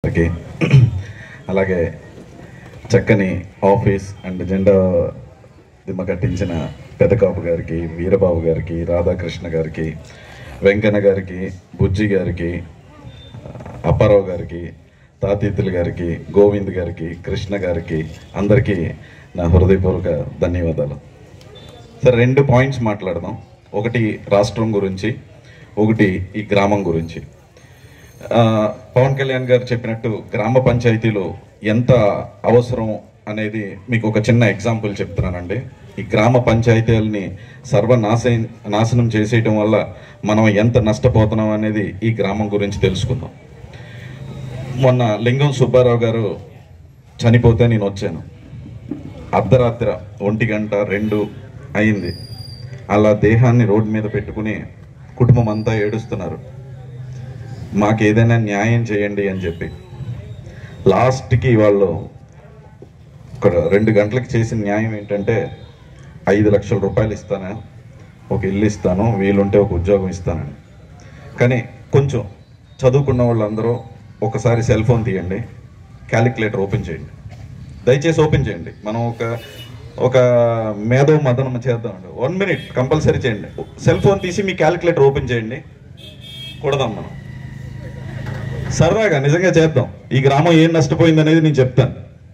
గారికి అలాగే చక్కని ఆఫీస్ అండ్ జెండా దిమ్మ కట్టించిన పెదకాపు గారికి వీరబాబు గారికి రాధాకృష్ణ గారికి వెంకన్న గారికి బుజ్జి గారికి అప్పారావు గారికి తాతీతులు గారికి గోవింద్ గారికి కృష్ణ గారికి అందరికీ నా హృదయపూర్వక ధన్యవాదాలు సరే రెండు పాయింట్స్ మాట్లాడదాం ఒకటి రాష్ట్రం గురించి ఒకటి ఈ గ్రామం గురించి ఆ, పవన్ కళ్యాణ్ గారు చెప్పినట్టు గ్రామ పంచాయతీలు ఎంత అవసరం అనేది మీకు ఒక చిన్న ఎగ్జాంపుల్ చెప్తున్నానండి ఈ గ్రామ పంచాయతీలని సర్వనాశ నాశనం చేసేయటం వల్ల మనం ఎంత నష్టపోతున్నాం అనేది ఈ గ్రామం గురించి తెలుసుకుందాం మొన్న లింగం సుబ్బారావు గారు చనిపోతే నేను వచ్చాను అర్ధరాత్రి ఒంటి గంట రెండు అయింది అలా దేహాన్ని రోడ్డు మీద పెట్టుకుని కుటుంబం అంతా ఏడుస్తున్నారు మాకు ఏదైనా న్యాయం చేయండి అని చెప్పి లాస్ట్కి వాళ్ళు ఒక రెండు గంటలకు చేసిన న్యాయం ఏంటంటే ఐదు లక్షల రూపాయలు ఇస్తాను ఒక ఇల్లు ఇస్తాను వీలుంటే ఒక ఉద్యోగం ఇస్తానని కానీ కొంచెం చదువుకున్న వాళ్ళందరూ ఒకసారి సెల్ ఫోన్ తీయండి క్యాలిక్యులేటర్ ఓపెన్ చేయండి దయచేసి ఓపెన్ చేయండి మనం ఒక ఒక మేధో మదనం చేద్దామండి వన్ మినిట్ కంపల్సరీ చేయండి సెల్ ఫోన్ తీసి మీ క్యాలిక్యులేటర్ ఓపెన్ చేయండి కొడదాం మనం సరదాగా నిజంగా చేద్దాం ఈ గ్రామం ఏం నష్టపోయింది అనేది నేను చెప్తాను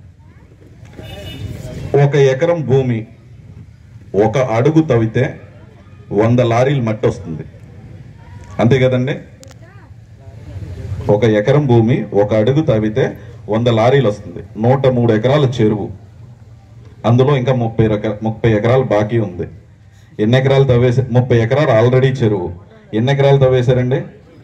ఒక ఎకరం భూమి ఒక అడుగు తవ్వితే వంద లారీలు మట్టి వస్తుంది అంతే కదండి ఒక ఎకరం భూమి ఒక అడుగు తవ్వితే వంద లారీలు వస్తుంది నూట మూడు ఎకరాల చెరువు అందులో ఇంకా ముప్పై రక- ముప్పై ఎకరాలు బాకీ ఉంది ఎన్ని ఎకరాలు తవ్వేసా ముప్పై ఎకరాలు ఆల్రెడీ చెరువు ఎన్ని ఎకరాలు తవ్వేశారండి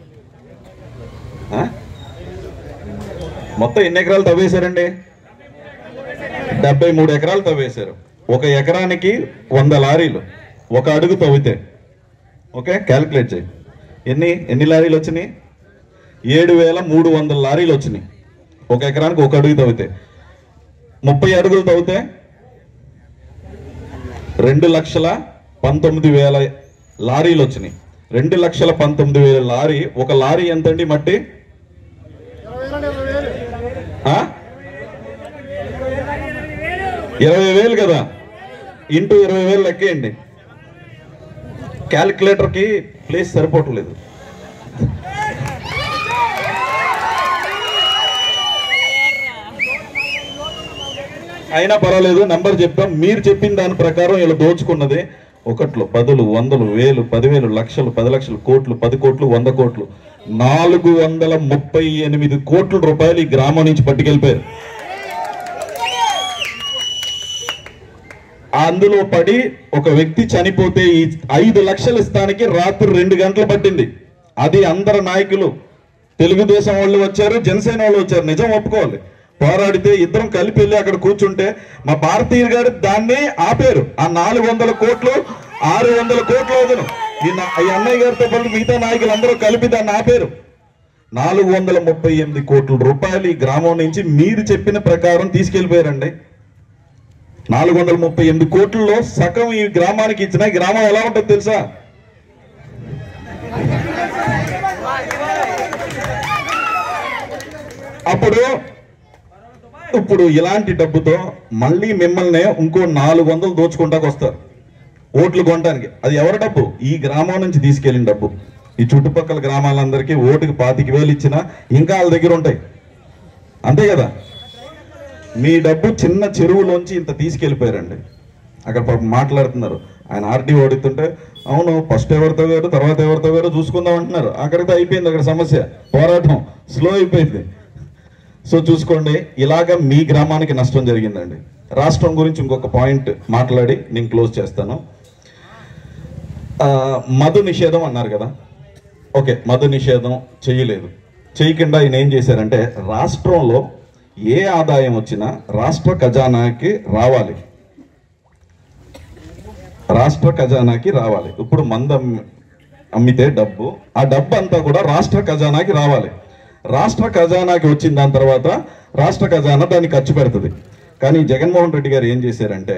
ఆ? మొత్తం ఎన్ని ఎకరాలు తవ్వేశారండి డెబ్బై మూడు ఎకరాలు తవ్వేశారు ఒక ఎకరానికి వంద లారీలు ఒక అడుగు తవ్వితే ఓకే క్యాలిక్యులేట్ చేయి ఎన్ని ఎన్ని లారీలు వచ్చినాయి ఏడు వేల మూడు వందల లారీలు వచ్చినాయి ఒక ఎకరానికి ఒక అడుగు తవ్వితే ముప్పై అడుగులు తవ్వితే రెండు లక్షల పంతొమ్మిది వేల లారీలు వచ్చినాయి రెండు లక్షల పంతొమ్మిది వేల లారీ ఒక లారీ ఎంతండి మట్టి ఆ? ఇరవై వేలు కదా ఇంటూ ఇరవై వేలు లెక్కేయండి క్యాలిక్యులేటర్కి ప్లేస్ సరిపోవట్లేదు అయినా పర్వాలేదు నంబర్ చెప్తాం మీరు చెప్పిన దాని ప్రకారం ఇలా దోచుకున్నది ఒకట్లు పదులు వందలు వేలు పదివేలు లక్షలు పది లక్షలు కోట్లు పది కోట్లు వంద కోట్లు నాలుగు వందల ముప్పై ఎనిమిది కోట్ల రూపాయలు ఈ గ్రామం నుంచి పట్టుకెళ్ళిపోయారు అందులో పడి ఒక వ్యక్తి చనిపోతే ఈ ఐదు లక్షలు ఇస్తానికి రాత్రి రెండు గంటలు పట్టింది అది అందరు నాయకులు తెలుగుదేశం వాళ్ళు వచ్చారు జనసేన వాళ్ళు వచ్చారు నిజం ఒప్పుకోవాలి పోరాడితే ఇద్దరం కలిపి వెళ్ళి అక్కడ కూర్చుంటే మా భారతీయ గారు దాన్ని ఆపారు ఆ నాలుగు వందల కోట్లు ఆరు వందల కోట్లు వదను ఈ నా- ఈ అన్నయ్య గారితో పాటు మిగతా నాయకులు అందరూ కలిపి దాన్ని ఆపారు నాలుగు వందల ముప్పై ఎనిమిది కోట్ల రూపాయలు ఈ గ్రామం నుంచి మీరు చెప్పిన ప్రకారం తీసుకెళ్లిపోయారండి నాలుగు వందల ముప్పై ఎనిమిది కోట్లలో సగం ఈ గ్రామానికి ఇచ్చిన ఈ గ్రామం ఎలా ఉంటుంది తెలుసా అప్పుడు ఇప్పుడు ఇలాంటి డబ్బుతో మళ్ళీ మిమ్మల్ని ఇంకో నాలుగు వందలు దోచుకుంటాకు వస్తారు ఓట్లు కొనడానికి అది ఎవరి డబ్బు ఈ గ్రామం నుంచి తీసుకెళ్ళిన డబ్బు ఈ చుట్టుపక్కల గ్రామాలందరికీ ఓటుకి పాతిక వేలు ఇచ్చినా ఇంకా వాళ్ళ దగ్గర ఉంటాయి అంతే కదా మీ డబ్బు చిన్న చెరువులోంచి ఇంత తీసుకెళ్ళిపోయారండి అక్కడ పాపం మాట్లాడుతున్నారు ఆయన ఆర్డీ ఓడుతుంటే అవును ఫస్ట్ ఎవరితో వేరు తర్వాత ఎవరితో వేరు చూసుకుందాం అంటున్నారు అక్కడితో అయిపోయింది అక్కడ సమస్య పోరాటం స్లో అయిపోయింది సో చూసుకోండి ఇలాగ మీ గ్రామానికి నష్టం జరిగిందండి రాష్ట్రం గురించి ఇంకొక పాయింట్ మాట్లాడి నేను క్లోజ్ చేస్తాను ఆ, మధు నిషేధం అన్నారు కదా ఓకే మధు నిషేధం చేయలేదు చేయకుండా ఆయన ఏం చేశారంటే రాష్ట్రంలో ఏ ఆదాయం వచ్చినా రాష్ట్ర ఖజానాకి రావాలి రాష్ట్ర ఖజానాకి రావాలి ఇప్పుడు మంద అమ్మి- అమ్మితే డబ్బు ఆ డబ్బు అంతా కూడా రాష్ట్ర ఖజానాకి రావాలి రాష్ట్ర ఖజానాకి వచ్చిన దాని తర్వాత రాష్ట్ర ఖజానా దాన్ని ఖర్చు పెడుతుంది కానీ జగన్మోహన్ రెడ్డి గారు ఏం చేశారంటే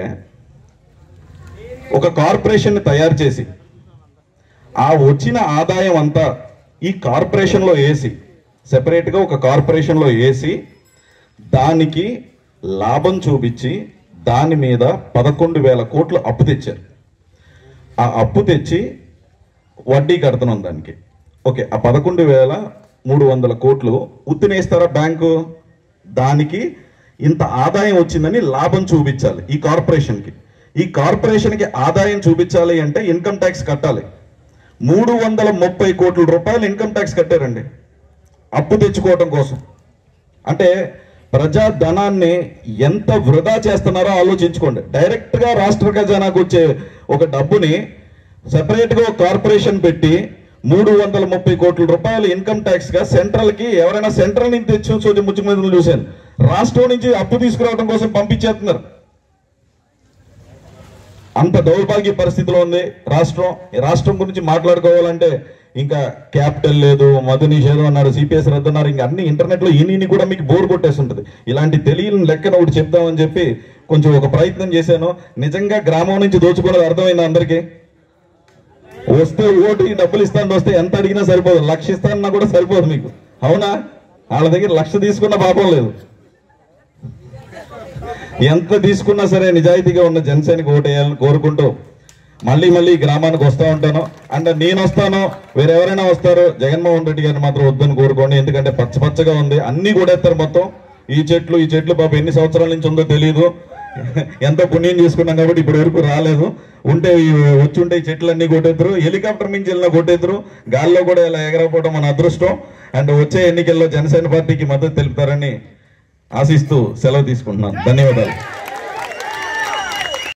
ఒక కార్పొరేషన్ తయారు చేసి ఆ వచ్చిన ఆదాయం అంతా ఈ కార్పొరేషన్లో వేసి సెపరేట్గా ఒక కార్పొరేషన్లో వేసి దానికి లాభం చూపించి దాని మీద పదకొండు వేల కోట్లు అప్పు తెచ్చారు ఆ అప్పు తెచ్చి వడ్డీ కడుతున్నాం దానికి ఓకే ఆ పదకొండు వేల మూడు వందల కోట్లు ఉత్తినేస్తారా బ్యాంకు దానికి ఇంత ఆదాయం వచ్చిందని లాభం చూపించాలి ఈ కార్పొరేషన్కి ఈ కార్పొరేషన్కి ఆదాయం చూపించాలి అంటే ఇన్కమ్ ట్యాక్స్ కట్టాలి మూడు వందల ముప్పై కోట్ల రూపాయలు ఇన్కమ్ ట్యాక్స్ కట్టారండి అప్పు తెచ్చుకోవటం కోసం అంటే ప్రజా ధనాన్ని ఎంత వృధా చేస్తున్నారో ఆలోచించుకోండి డైరెక్ట్ గా రాష్ట్ర ఖజానాకు వచ్చే ఒక డబ్బుని సెపరేట్ గా ఒక కార్పొరేషన్ పెట్టి మూడు వందల ముప్పై కోట్ల రూపాయలు ఇన్కమ్ ట్యాక్స్ గా సెంట్రల్ కి ఎవరైనా సెంట్రల్ నుంచి తెచ్చి చూసి ముఖ్యమంత్రులు చూశాను రాష్ట్రం నుంచి అప్పు తీసుకురావడం కోసం పంపించేస్తున్నారు అంత దౌర్భాగ్య పరిస్థితిలో ఉంది రాష్ట్రం ఈ రాష్ట్రం గురించి మాట్లాడుకోవాలంటే ఇంకా క్యాపిటల్ లేదు మధు నిషేధం అన్నారు సిపిఎస్ రద్దు అన్నారు ఇంకా అన్ని ఇంటర్నెట్ లో ఇన్ని కూడా మీకు బోర్ కొట్టేసి ఉంటుంది ఇలాంటి తెలియని లెక్కన ఒకటి చెప్దామని చెప్పి కొంచెం ఒక ప్రయత్నం చేశాను నిజంగా గ్రామం నుంచి దోచుకున్నది అర్థమైంది అందరికీ వస్తే ఓటు ఈ డబ్బులు ఇస్తాను వస్తే ఎంత అడిగినా సరిపోదు లక్ష ఇస్తానన్నా కూడా సరిపోదు మీకు అవునా వాళ్ళ దగ్గర లక్ష తీసుకున్న పాపం లేదు ఎంత తీసుకున్నా సరే నిజాయితీగా ఉన్న జనసేనకి ఓటేయాలని కోరుకుంటూ మళ్ళీ మళ్ళీ ఈ గ్రామానికి వస్తూ ఉంటాను అండ్ నేను వస్తాను వేరెవరైనా వస్తారు జగన్మోహన్ రెడ్డి గారిని మాత్రం వద్దని కోరుకోండి ఎందుకంటే పచ్చ పచ్చగా ఉంది అన్ని కూడా ఎత్తారు మొత్తం ఈ చెట్లు ఈ చెట్లు పాప ఎన్ని సంవత్సరాల నుంచి ఉందో తెలియదు ఎంతో పుణ్యం చేసుకున్నాం కాబట్టి ఇప్పటి వరకు రాలేదు ఉంటే ఈ వచ్చి ఉంటే ఈ చెట్లన్నీ కొట్టేద్దరు హెలికాప్టర్ నుంచి వెళ్ళినా కొట్టేద్దరు గాల్లో కూడా ఇలా ఎగరకపోవడం మన అదృష్టం అండ్ వచ్చే ఎన్నికల్లో జనసేన పార్టీకి మద్దతు తెలుపుతారని ఆశిస్తూ సెలవు తీసుకుంటున్నాను ధన్యవాదాలు